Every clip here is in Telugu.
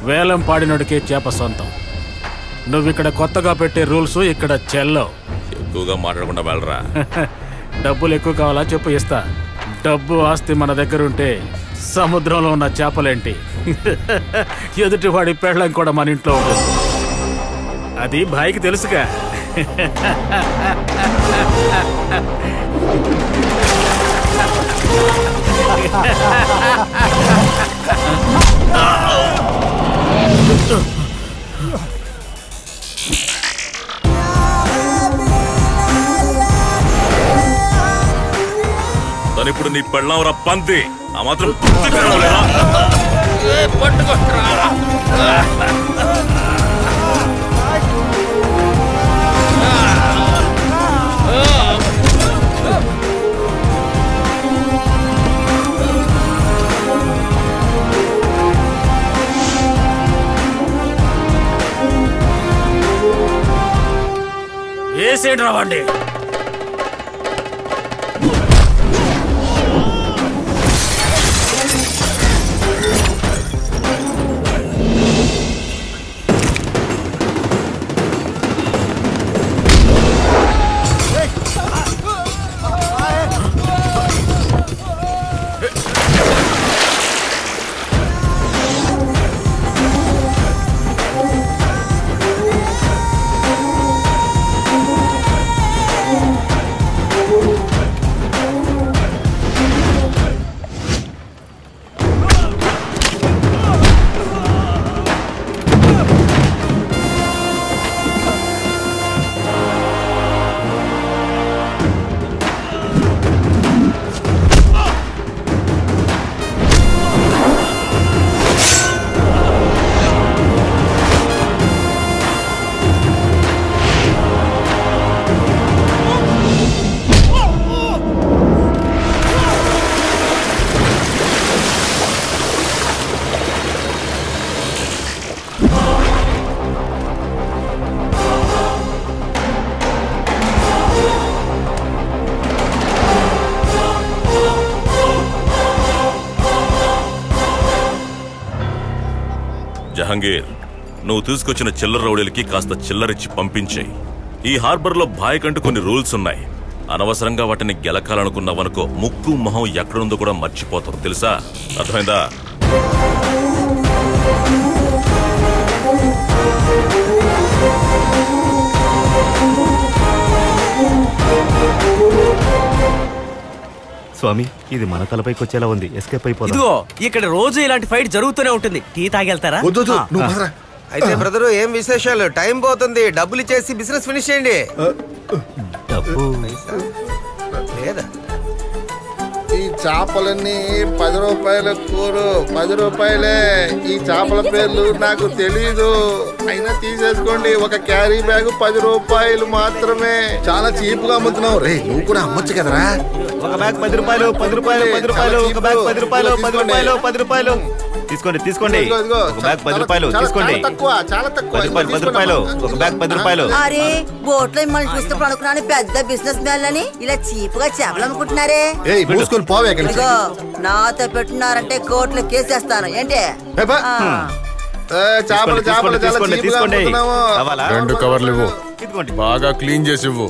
వేలం పాడినోడికే చేప సొంతం నువ్వు ఇక్కడ కొత్తగా పెట్టే రూల్స్ ఇక్కడ చెల్లవు ఎక్కువగా మాట్లాడకుండా వెళ్ళరా డబ్బులు ఎక్కువ కావాలా చెప్పు ఇస్తా డబ్బు ఆస్తి మన దగ్గర ఉంటే సముద్రంలో ఉన్న చేపలేంటి ఎదుటివాడి పెళ్ళం కూడా మన ఇంట్లో ఉంటుంది అది భాయికి తెలుసుగా తను ఇప్పుడు నీ పెళ్ళంరా పంది ఆ మాత్రం బుద్ధి తెలవలేదా? వేసేడు రావండి జహంగీర్ నువ్వు తీసుకొచ్చిన చిల్లర రౌడీలకి కాస్త చిల్లరిచ్చి పంపించేయి ఈ హార్బర్లో బాయ్కంటూ కొన్ని రూల్స్ ఉన్నాయి అనవసరంగా వాటిని గెలకాలనుకున్నావనుకో ముక్కు మొహం ఎక్కడుందో కూడా మర్చిపోతారు తెలుసా అర్థమైందా స్వామి ఇది మన తలపైకి వచ్చేలా ఉంది ఎస్కేప్ అయిపోదాం ఇదిగో ఇక్కడ రోజు ఇలాంటి ఫైట్ జరుగుతూనే ఉంటుంది టీ తాగెళ్తారా వద్దు వద్దు, ఆ, నువ్వు ఆ. పదరా. అయితే బ్రదరు ఏం విశేషాలు టైం పోతుంది డబ్బులు ఇచ్చేసి బిజినెస్ ఫినిష్ చేయండి డబ్బు లేదా ఈ చేపలన్నీ పది రూపాయల కూరు పది రూపాయలే ఈ చేపల పేర్లు నాకు తెలీదు అయినా తీసేసుకోండి ఒక క్యారీ బ్యాగ్ పది రూపాయలు మాత్రమే చాలా చీప్ గా అమ్ముతున్నావు రే నువ్వు కూడా అమ్మొచ్చు కదరా ఒక బ్యాగ్ పది రూపాయలు పది రూపాయలు పది రూపాయలు ఒక బ్యాగ్ పది రూపాయలు పది రూపాయలు పది రూపాయలు తీసుకోండి తీసుకోండి ఇదిగో, ఇదిగో. ఒక బ్యాగ్ పది చాలా- రూపాయలు చాలా- తీసుకోండి చాలా తక్కువ చాలా తక్కువ పది రూపాయలు పది తీసుకోండి రూపాయలు అమ్మా. ఒక బ్యాగ్ పది రూపాయలు అరే బోట్లో మిమ్మల్ని చూసినప్పుడు అనుకున్నాను పెద్ద బిజినెస్ మ్యాన్ అని ఇలా చీప్ గా చేపలు అమ్ముకుంటున్నారే ఏయ్ మూసుకొని పోవే ఇక్కడి నుంచి. ఇదిగో నాతో పెట్టున్నారంటే కోర్టులో కేసేస్తాను ఏంటి ఏ బా. ఆ. ఏ, చేపలు తీసుకోండి, చేపలు చాలా తీసుకోండి, చీప్ గా తీసుకోండి. అమ్ముతున్నావు. కావాలా? రెండు కవర్లు ఇవ్వు ఇదిగోండి బాగా క్లీన్ చేసి ఇవ్వు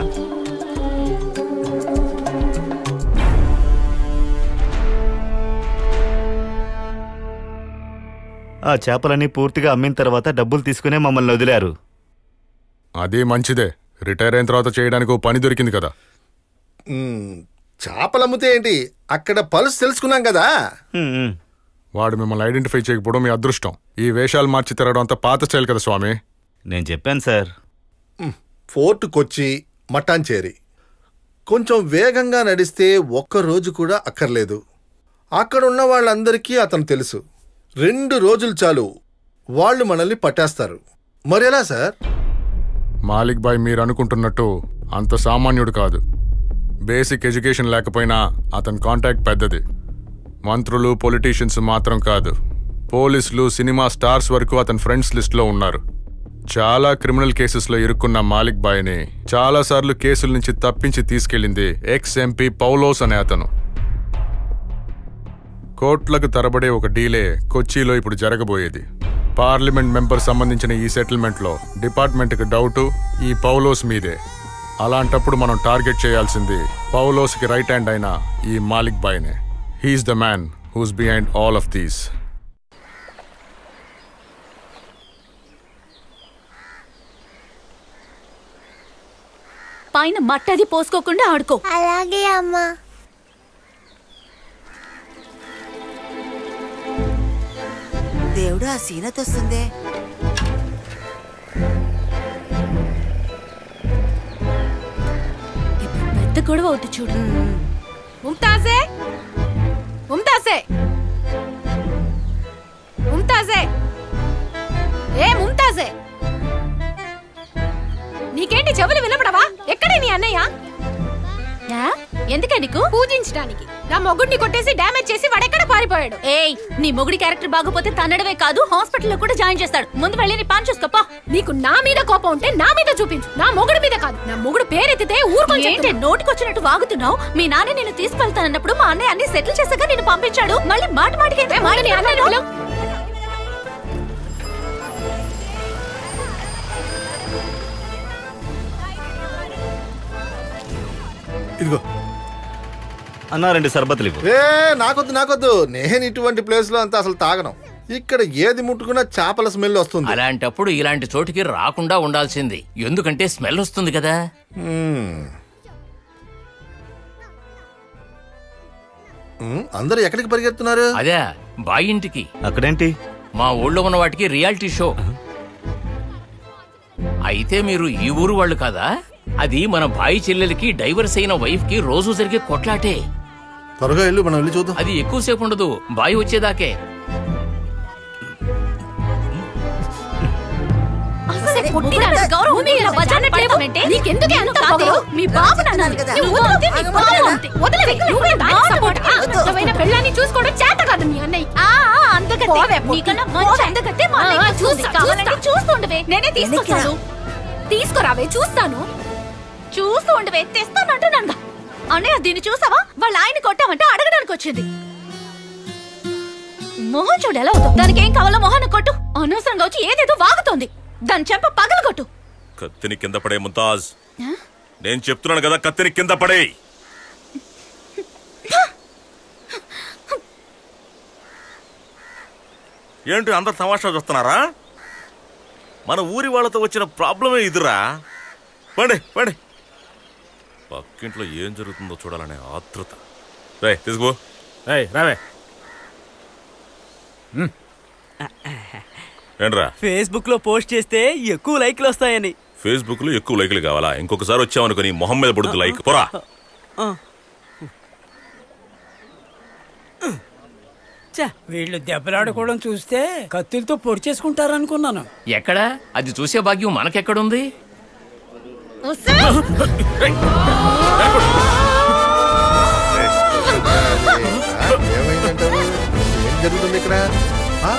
ఆ చేపలన్నీ పూర్తిగా అమ్మిన తర్వాత డబ్బులు తీసుకునే మమ్మల్ని వదిలారు అది మంచిదే రిటైర్ అయిన తర్వాత చేయడానికి ఓ పని దొరికింది కదా మ్, చేపలు అమ్ముతే ఏంటి అక్కడ పల్స్ తెలుసుకున్నాం కదా హ్మ్, హ్మ్. వాడు మిమ్మల్ని ఐడెంటిఫై చేయకపోవడం మీ అదృష్టం ఈ వేషాలు మార్చి తిరగడం అంతా పాత స్టైల్ కదా స్వామి నేను చెప్పాను సార్ ఫోర్ట్ కొచ్చి మట్టాంచేరి కొంచెం వేగంగా నడిస్తే ఒక్క రోజు కూడా అక్కర్లేదు అక్కడ ఉన్న వాళ్ళందరికీ అతను తెలుసు రెండు రోజులు చాలు వాళ్ళు మనల్ని పట్టేస్తారు మరెలా సార్ మాలిక్ బాయ్ మీరు అనుకుంటున్నట్టు అంత సామాన్యుడు కాదు బేసిక్ ఎడ్యుకేషన్ లేకపోయినా అతని కాంటాక్ట్ పెద్దది మంత్రులు పొలిటీషియన్స్ మాత్రం కాదు పోలీసులు సినిమా స్టార్స్ వరకు అతని ఫ్రెండ్స్ లిస్ట్లో ఉన్నారు చాలా క్రిమినల్ కేసెస్లో ఇరుక్కున్న మాలిక్ బాయ్ని చాలాసార్లు కేసుల నుంచి తప్పించి తీసుకెళ్ళింది ఎక్స్ ఎంపీ పౌలోస్ అనే అతను కోట్లకు తరబడే ఒక డీలే కొచ్చిలో ఇప్పుడు జరగబోయేది పార్లమెంట్ మెంబర్ సంబంధించిన ఈ సెటిల్మెంట్లో డిపార్ట్మెంట్కి డౌటు ఈ పౌలోస్ మీదే అలాంటప్పుడు మనం టార్గెట్ చేయాల్సింది పౌలోస్కి రైట్ హ్యాండ్ అయిన ఈ మాలిక్ బాయ్నే he is the man who's behind all of these పైన మట్టది పోసుకోకుండా ఆడుకో అలాగే అమ్మా దేవుడు ఆ సీనత్ వస్తుంది ఇప్పుడు పెద్ద గొడవ అవుతుంది చూడు ముంతాజే ముంతాజే ముంతాజే ఏ ముంతాజే నీకేంటి చెవులు వినపడవా ఎక్కడే నీ అన్నయ్య ఆ? ఎందుకే నీకు పూజించడానికి నా మొగుడిని కొట్టేసి డ్యామేజ్ చేసి వాడెక్కడ పారిపోయాడు ఏయ్ నీ మొగుడి క్యారెక్టర్ బాగోపోతే తన్నడమే కాదు హాస్పిటల్లో కూడా జాయిన్ చేస్తాడు ముందు వెళ్ళి నీ పని చూసుకోపా నీకు నా మీద కోపం ఉంటే నా మీద చూపించు నా మొగుడి మీద కాదు నా మొగుడు పేరెత్తితే ఊరుకొని ఏంటి నోటికొచ్చినట్టు వాగుతున్నావు మీ నాన్న నిన్ను తీసుకెళ్తానన్నప్పుడు మా అన్నయ్య అన్ని సెటిల్ చేశాక నిన్ను పంపించాడు మళ్ళీ మాట మాటికి ఎందుకు మాట నీ అన్నయ్యని మాట్లాడుతున్నావు? పిలువు. ఇదిగో అన్నా రెండు సర్బతులు ఇవ్వు ఏ నాకొద్దు నాకొద్దు నేను ఇటువంటి ప్లేస్ లో అంతా అసలు తాగను ఇక్కడ ఏది ముట్టుకున్నా చేపల స్మెల్ వస్తుంది అలాంటప్పుడు ఇలాంటి చోటికి రాకుండా ఉండాల్సింది ఎందుకంటే స్మెల్ వస్తుంది కదా మ్మ్. మ్మ్, అందరూ ఎక్కడికి పరిగెడుతున్నారు అదే బాయింటికి అక్కడేంటి మా ఊళ్ళో ఉన్న వాటికి రియాలిటీ షో అయితే మీరు ఈ ఊరు వాళ్ళు కాదా అది మన బాయి చెల్లెలకి డైవర్స్ అయిన వైఫ్ కి రోజు జరిగే కొట్లాటే త్వరగా వెళ్ళు మనం వెళ్ళి చూద్దాం అది ఎక్కువసేపు ఉండదు బాయి వచ్చేదాకే అసలు పుట్టిన గౌరవం ఉంది, ఇలా బజార్న పడేయమంటే? నీకెందుకే అంత కాదు, పొగరు? మీ బాబు నన్ను కదా. నువ్వు వదిలితే నీ బాబు అంతే. వదిలేవే. నువ్వే దానికి support. ఆ, అందమైన పెళ్ళాన్ని చూసుకోవడం చేత కాదు మీ అన్నయ్య ఆ, ఆ, అందగత్తె. పోవే, పో. నీకన్నా మంచి అందగత్తె మా ఆ, అన్నయ్యకి ఆ, చూసి చూస్తా, కావాలంటే చూస్తా. చూస్తుండవే నేనే తీసుకొస్తాను తీసుకురావే చూస్తాను చూస్తూ ఉండవే తెస్తానంటున్నాను అన్నయ్య దీన్ని చూసావా వాళ్ళ ఆయన కొట్టామంటే అడగడానికి వచ్చింది మొహం చూడు ఎలా అవుతావు దానికి ఏం కావాలో మొహాన్ని కొట్టు అనవసరంగా వచ్చి ఏదేదో వాగుతోంది దాని చెంప పగల కొట్టు కత్తిని కింద పడే ముంతాజ్ నేను చెప్తున్నాను కదా కత్తిని కింద పడే ఏంటి అందరు తమాషా చూస్తున్నారా మన ఊరి వాళ్ళతో వచ్చిన ప్రాబ్లమే ఇదిరా పండి పండి పక్కింట్లో ఏం జరుగుతుందో చూడాలనే ఆతృత రే తీసుకో ఏయ్ రావే ఏంట్రా ఫేస్బుక్ లో పోస్ట్ చేస్తే ఎక్కువ లైక్లు వస్తాయని ఫేస్బుక్ లో ఎక్కువ లైకులు కావాలా ఇంకొకసారి వచ్చావనుకో నీ మొహం మీద పడుతుంది లైక్ పోరా ఛ, వీళ్ళు దెబ్బలాడుకోవడం చూస్తే కత్తులతో పొడి చేసుకుంటారనుకున్నాను ఎక్కడ అది చూసే భాగ్యం మనకెక్కడుంది ఏమైందంటారు ఏం జరుగుతుంది ఇక్కడ ఆ?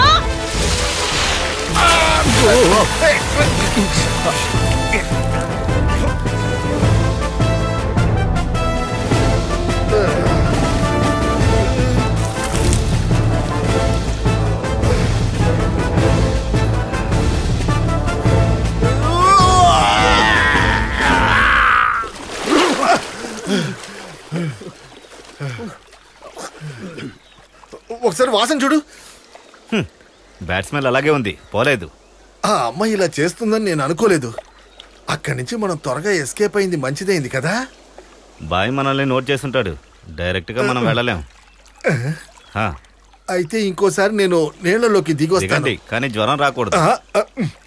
ఒకసారి వాసన చూడు బ్యాట్ స్మెల్ అలాగే ఉంది పోలేదు ఆ అమ్మాయి ఇలా చేస్తుందని నేను అనుకోలేదు అక్కడి నుంచి మనం త్వరగా ఎస్కేప్ అయింది మంచిదైంది కదా బాయ్ మనల్ని నోట్ చేస్తుంటాడు డైరెక్ట్ గా మనం వెళ్ళలేం హా, అయితే ఇంకోసారి నేను నీళ్లలోకి దిగి వస్తాను దిగండి కానీ జ్వరం రాకూడదు ఆ, ఆ,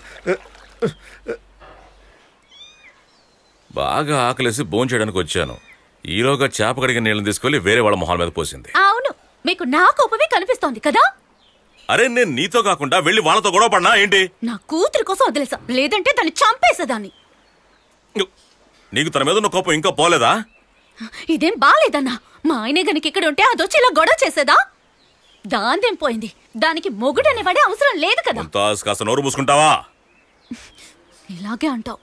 బాగా ఆకలేసి భోజనం చేయడానికి వచ్చాను ఈలోగా చేప కడిగిన నీళ్ళని తీసుకెళ్లి వేరే వాళ్ళ మొహాల మీద పోసింది అవును మీకు నా కోపమే కనిపిస్తోంది కదా అరే నేను నీతో కాకుండా వెళ్ళి వాళ్ళతో గొడవ పడినా ఏంటి నా కూతురు కోసం వదిలేసా లేదంటే దాన్ని చంపేసేదాన్ని నీకు తన మీద ఉన్న కోపం ఇంకా పోలేదా ఇదేం బాలేదన్నా మా ఆయనే గనికి ఇక్కడ ఉంటే అదొచ్చి ఇలా గొడవ చేసేదా దాందేం పోయింది దానికి మొగుడు అనేవాడే అవసరం లేదు కదా ముంతాజ్ కాస్త నోరు మూసుకుంటావా ఇలాగే అంటావు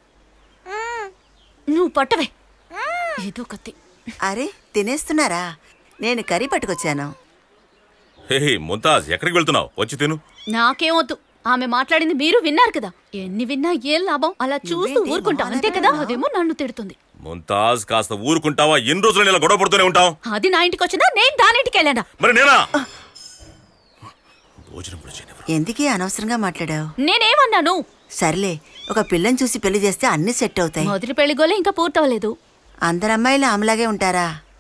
నువ్వు పట్టవే ఏదో కత్తి అరే తినేస్తున్నారా నేను కర్రీ పట్టుకొచ్చాను హే ముంతాజ్ ఎక్కడికి వెళ్తున్నావు వచ్చి తిను నాకేం వద్దు ఆమె మాట్లాడింది మీరు విన్నారు కదా ఎన్ని విన్నా ఏం లాభం అలా చూస్తూ ఊరుకుంటాం అంతే కదా అదేమో నన్ను తిడుతుంది ముంతాజ్ కాస్త ఊరుకుంటావా ఎన్ని రోజులు ఇలా గొడవ పడుతూనే ఉంటావు అది నా ఇంటికి వచ్చినా నేను దాని ఇంటికి వెళ్ళానా మరి నేనా ఎందుకే అనవసరంగా మాట్లాడావు నేనేమన్నాను సర్లే ఒక పిల్లని చూసి పెళ్లి చేస్తే అన్ని సెట్ అవుతాయి మొదటి పెళ్లి గోలే ఇంకా పూర్తవలేదు అందరు అమ్మాయిలు ఆమెలాగే ఉంటారా